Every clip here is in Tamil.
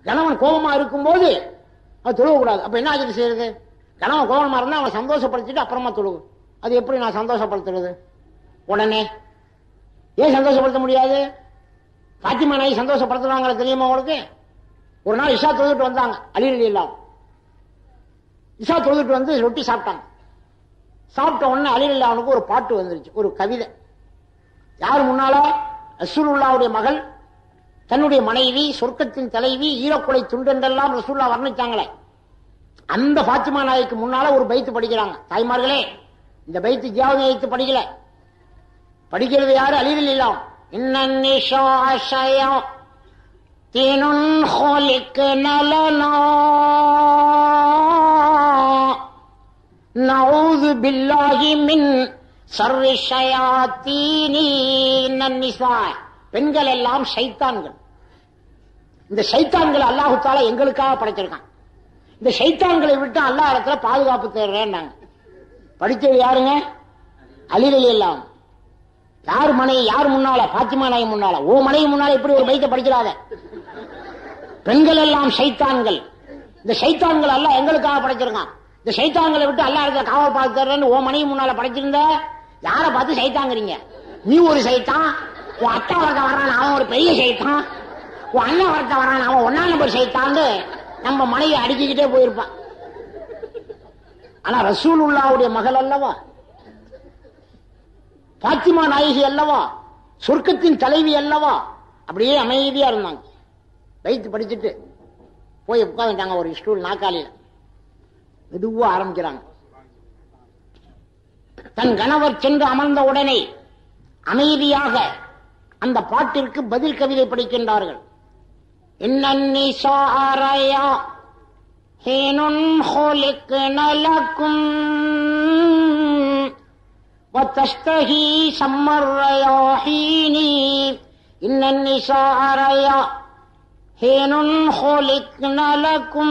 கணவன் கோபமா இருக்கும்போது அது தொழுவக்கூடாது அப்ப என்ன ஆச்சு செய்யறது கணவன் கோபமா இருந்தா அவனை சந்தோஷப்படுத்திட்டு அப்புறமா தொழுவு அது எப்படி நான் சந்தோஷப்படுத்துறது உடனே ஏன் சந்தோஷப்படுத்த முடியாது பாத்திமா நாய் சந்தோஷப்படுத்துவாங்களே தெரியுமா உங்களுக்கு ஒரு நாள் இஷா தொழுதுட்டு வந்தாங்க அலிரலி இல்லாம் இஷா தொழுதுட்டு வந்து ரொட்டி சாப்பிட்டாங்க சாப்பிட்ட உடனே அலிரலி அவனுக்கு ஒரு பாட்டு வந்துருச்சு ஒரு கவிதை யார் முன்னால ரசூலுல்லாவுடைய மகள் தன்னுடைய மனைவி சொர்க்கத்தின் தலைவி ஈரக்குலை துண்டென்றெல்லாம் ரசூல்லா வர்ணிச்சாங்களே அந்த பாத்திமா நாய்க்கு முன்னால ஒரு பைத்து படிக்கிறாங்க தாய்மார்களே இந்த பைத்து ஜியாவது எழுத்து படிக்கல படிக்கிறது யாரு அழிவில் இல்லாம் இன்னம் தீனுன் ஹோலிக்கு நலனோ நவுது பில்லாஹி மின் சர்வி ஷயாத்தீனி நன்னிசா பெண்கள் எல்லாம் சைத்தான்கள் இந்த சைத்தான்களை அல்லாஹு தாலா எங்களுக்காக படைச்சிருக்கான் இந்த சைத்தான்களை விட்டு அல்லாஹ் இடத்துல பாதுகாப்பு தேடுறேன் படிச்சது யாருங்க அலிரலி எல்லாம் யார் மனைவி யார் முன்னால பாத்திமா நாய் முன்னால ஓ மனைவி முன்னால இப்படி ஒரு பைத்தை படிக்கிறாத பெண்கள் எல்லாம் சைத்தான்கள் இந்த சைத்தான்கள் எல்லாம் எங்களுக்காக படைச்சிருக்கான் இந்த சைத்தான்களை விட்டு அல்லா இடத்துல காவல் பார்த்து தர்றேன்னு ஓ மனைவி முன்னால படைச்சிருந்த யாரை பார்த்து சைத்தாங்கிறீங்க நீ ஒரு சைத்தான் உன் அத்தா வரத்த வரான் அவன் ஒரு பெரிய சைத்தான் உன் அண்ணன் வரத்த வரான் அவன் ஒன்னா நம்பர் சைத்தான்னு நம்ம மனைவி அடிச்சுக்கிட்டே போயிருப்பான் ஆனா ரசூல் உள்ளாவுடைய மகள் அல்லவா பாத்திமா நாயகி அல்லவா சொர்க்கத்தின் தலைவி அல்லவா அப்படியே அமைதியா இருந்தாங்க வைத்து படிச்சுட்டு போய் உட்காந்துட்டாங்க ஒரு ஸ்டூல் நாக்காளியில மெதுவா ஆரம்பிக்கிறாங்க தன் கணவர் சென்று அமர்ந்த உடனே அமைதியாக அந்த பாட்டிற்கு பதில் கவிதை படிக்கின்றார்கள் இன்னிசாரையா ஹேனுன் ஹோலிக்கு நலக்கும் وتشتهي شم الرياحين إن النساء ريا حين خلقن لكم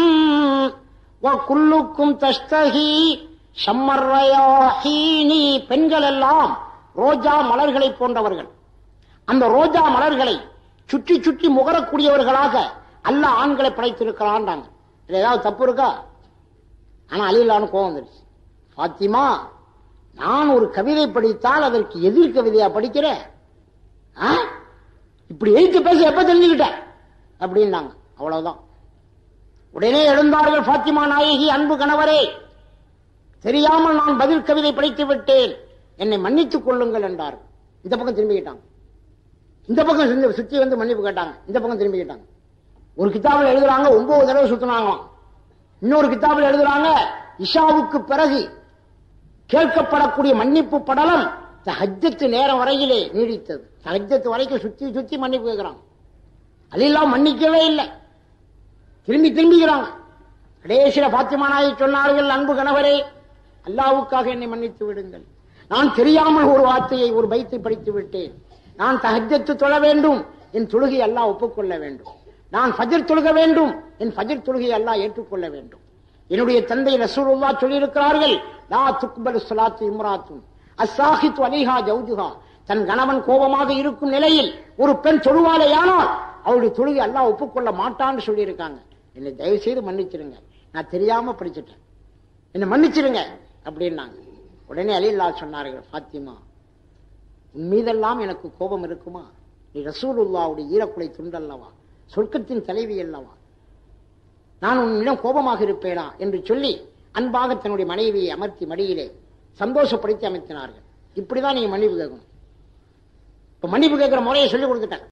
وكلكم تشتهي شم الرياحين பெண்கள் எல்லாம் ரோஜா மலர்களை போன்றவர்கள் அந்த ரோஜா மலர்களை சுற்றி சுற்றி முகரக்கூடியவர்களாக அல்ல ஆண்களை படைத்திருக்கிறான்டாங்க இது ஏதாவது தப்பு இருக்கா ஆனா அலிலான்னு கோவம் வந்துருச்சு பாத்திமா நான் ஒரு கவிதை படித்தால் அதற்கு எதிர் கவிதையா படிக்கிறேன் ஆ? இப்படி எழுத்து பேச எப்ப தெரிஞ்சுக்கிட்ட அப்படின்னாங்க அவ்வளவுதான் உடனே எழுந்தார்கள் பாத்திமா நாயகி அன்பு கணவரே தெரியாமல் நான் பதில் கவிதை படித்து விட்டேன் என்னை மன்னித்துக் கொள்ளுங்கள் என்றார்கள் இந்த பக்கம் திரும்பிக்கிட்டாங்க இந்த பக்கம் சுத்தி- சுத்தி வந்து மன்னிப்பு கேட்டாங்க இந்த பக்கம் திரும்பிக்கிட்டாங்க ஒரு கிதாபில் எழுதுறாங்க ஒன்பது தடவை சுத்தினாங்களாம் இன்னொரு கிதாபில் எழுதுறாங்க இஷாவுக்கு பிறகு கேட்கப்படக்கூடிய மன்னிப்பு படலம் ஹஜ்ஜத்து நேரம் வரையிலே நீடித்தது ஹஜ்ஜத்து வரைக்கும் சுத்தி சுத்தி மன்னிப்பு கேட்கிறாங்க அதெல்லாம் மன்னிக்கவே இல்லை திரும்பி திரும்பிக்கிறாங்க கடைசியில பாத்திமா நாயை சொன்னார்கள் அன்பு கணவரே அல்லாவுக்காக என்னை மன்னித்து விடுங்கள் நான் தெரியாமல் ஒரு வார்த்தையை ஒரு பைத்தை படித்து விட்டேன் நான் தஹஜத்து தொழ வேண்டும் என் தொழுகை அல்லாஹ் ஒப்புக்கொள்ள வேண்டும் நான் ஃபஜர் தொழுக வேண்டும் என் ஃபஜர் தொழுகை அல்லாஹ் ஏற்றுக்கொள்ள வேண்டும் என்னுடைய தந்தை ரசூலுல்லா சொல்லியிருக்கிறார்கள் லா துக்பல் ஸலாத்து இம்ராத்துன் அஸ்ஸாஹித்து அலைஹா ஜௌஜுஹா தன் கணவன் கோபமாக இருக்கும் நிலையில் ஒரு பெண் தொழுவாலையானால் அவருடைய தொழுகை அல்லாஹ் ஒப்புக்கொள்ள மாட்டான்னு சொல்லியிருக்காங்க என்னை தயவு செய்து மன்னிச்சிருங்க நான் தெரியாம படிச்சுட்டேன் என்னை மன்னிச்சிருங்க அப்படின்னாங்க உடனே அலில்லா சொன்னார்கள் ஃபாத்திமா உன் மீதெல்லாம் எனக்கு கோபம் இருக்குமா நீ ரசூலுல்லாவுடைய ஈரக்குலை துண்டல்லவா சொர்க்கத்தின் தலைவி அல்லவா நான் உன்னிடம் கோபமாக இருப்பேனா என்று சொல்லி அன்பாக தன்னுடைய மனைவியை அமர்த்தி மடியிலே சந்தோஷப்படுத்தி அமைத்தினார்கள் இப்படிதான் நீங்க மன்னிப்பு கேட்கணும் இப்ப மன்னிப்பு கேட்கிற முறையை சொல்லி கொடுத்துட்டேன்